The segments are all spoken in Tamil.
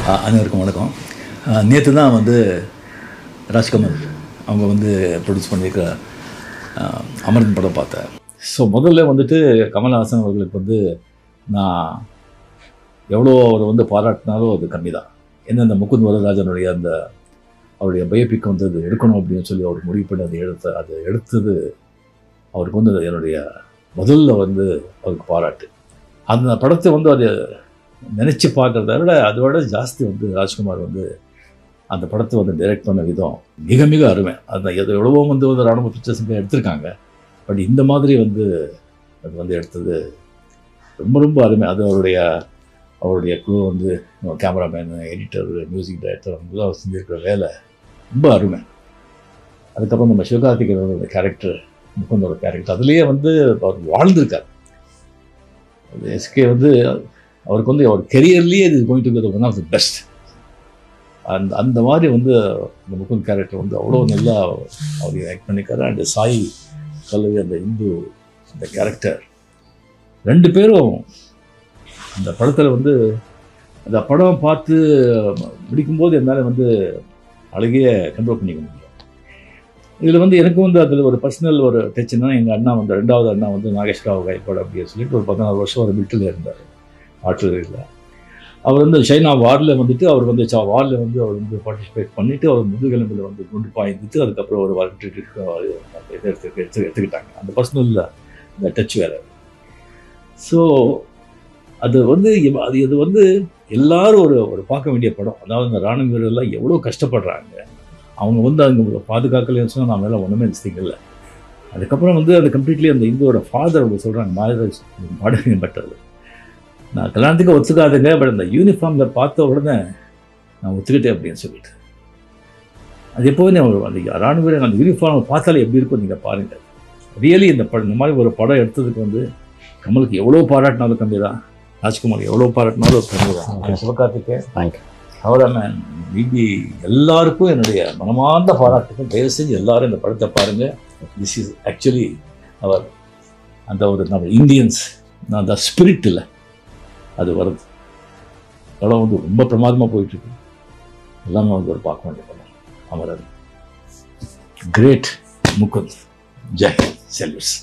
அ- அனைவருக்கும் வணக்கம் நேற்று தான் வந்து ராஜ்கமல் அவங்க வந்து ப்ரொடியூஸ் பண்ணியிருக்கிற அஹ், அமரன் படம் பார்த்தேன் ஸோ முதல்ல வந்துட்டு கமல்ஹாசன் அவர்களுக்கு வந்து நான் எவ்வளோ அவர் வந்து பாராட்டினாலும் அது கம்மி தான் ஏன்னா இந்த முகுந்த் வரராஜனுடைய அந்த அவருடைய பயோபிக் வந்து அது எடுக்கணும் அப்படின்னு சொல்லி அவர் முடிவு பண்ணி அதை எடுத்த அது எடுத்தது அவருக்கு வந்து அது என்னுடைய முதல்ல வந்து அவருக்கு பாராட்டு அந்த படத்தை வந்து அது நினச்சி பார்க்குறத விட அதோட ஜாஸ்தி வந்து ராஜ்குமார் வந்து அந்த படத்தை வந்து டைரக்ட் பண்ண விதம் மிக மிக அருமை அந்த எது எவ்வளவோ வந்து வந்து ராணுவ பிக்சர்ஸுங்க எடுத்திருக்காங்க பட் இந்த மாதிரி வந்து அது வந்து எடுத்தது ரொம்ப ரொம்ப அருமை அது அவருடைய அவருடைய குழு வந்து கேமராமேன் எடிட்டர் மியூசிக் டைரக்டர் அவங்க அவர் செஞ்சிருக்கிற வேலை ரொம்ப அருமை அதுக்கப்புறம் நம்ம சிவகார்த்திகேயனோட கேரக்டர் முகுந்தோட கேரக்டர் அதுலேயே வந்து அவர் வாழ்ந்திருக்கார் அது எஸ்கே வந்து அவருக்கு வந்து அவர் கெரியர்லேயே இது going to one of the best அந்த அந்த மாதிரி வந்து இந்த முகுந்த் கேரக்டர் வந்து அவ்வளோ நல்லா அவர் ஆக்ட் பண்ணியிருக்காரு அண்ட் சாய் கல்லவி அந்த இந்து அந்த கேரக்டர் ரெண்டு பேரும் அந்த படத்தில் வந்து அந்த படம் பார்த்து முடிக்கும்போது என்னால் வந்து அழகிய கண்ட்ரோல் பண்ணிக்க முடியும் இதில் வந்து எனக்கு வந்து அதில் ஒரு பர்சனல் ஒரு டச்சுன்னா எங்கள் அண்ணா வந்து ரெண்டாவது அண்ணா வந்து நாகேஸ்வராவ் கைப்பாடு அப்படின்னு சொல்லிட்டு ஒரு பதினாறு வருஷம் ஒரு மில்ட்டில் இருந்தார் ஆர்டிலரியில் அவர் வந்து சைனா வாரில் வந்துட்டு அவர் வந்து சா வாரில் வந்து அவர் வந்து பார்ட்டிசிபேட் பண்ணிவிட்டு அவர் முதுகெலும்பில் வந்து குண்டு பாய்ந்துட்டு அதுக்கப்புறம் ஒரு வரட்டு இதை எடுத்து எடுத்து எடுத்துக்கிட்டாங்க அந்த பர்சனலில் இந்த டச் வேறு ஸோ அது வந்து இவ- அது இது வந்து எல்லாரும் ஒரு ஒரு பார்க்க வேண்டிய படம் அதாவது இந்த ராணுவ வீரர்லாம் எவ்வளோ கஷ்டப்படுறாங்க அவங்க வந்து அவங்க பாதுகாக்கலன்னு சொன்னால் நான் மேலே ஒன்றுமே இல்லை அதுக்கப்புறம் வந்து அது கம்ப்ளீட்லி அந்த இந்துவோட ஃபாதர் அவங்க சொல்கிறாங்க மாதராஜ் மாடலிங் பெட்டர் நான் கல்யாணத்துக்கு ஒத்துக்காதுங்க பட் அந்த யூனிஃபார்மில் பார்த்த உடனே நான் ஒத்துக்கிட்டேன் அப்படின்னு சொல்லிட்டு அது எப்போவுமே ஒரு அந்த ராணுவ வீரர் அந்த யூனிஃபார்மை பார்த்தாலே எப்படி இருக்கும் நீங்கள் பாருங்கள் ரியலி இந்த படம் இந்த மாதிரி ஒரு படம் எடுத்ததுக்கு வந்து கமலுக்கு எவ்வளோ பாராட்டினாலும் கம்மி தான் ராஜ்குமார் எவ்வளோ பாராட்டினாலும் கம்மி தான் சிவகார்த்திகே தேங்க்யூ கவரமேன் மீதி எல்லாருக்கும் என்னுடைய மனமார்ந்த பாராட்டுக்கும் தயவு செஞ்சு எல்லாரும் இந்த படத்தை பாருங்கள் திஸ் இஸ் ஆக்சுவலி அவர் அந்த ஒரு நம்ம இந்தியன்ஸ் அந்த ஸ்பிரிட் இல்லை அது வருது படம் வந்து ரொம்ப பிரமாதமாக போயிட்டுருக்கு எல்லாமே வந்து ஒரு பார்க்க வேண்டிய படம் அமரன் கிரேட் முகுந்த் ஜெய் செல்வஸ்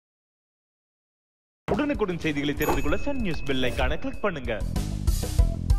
உடனுக்குடன் செய்திகளை தெரிந்து கொள்ள சன் நியூஸ் பெல் ஐகானை கிளிக் பண்ணுங்க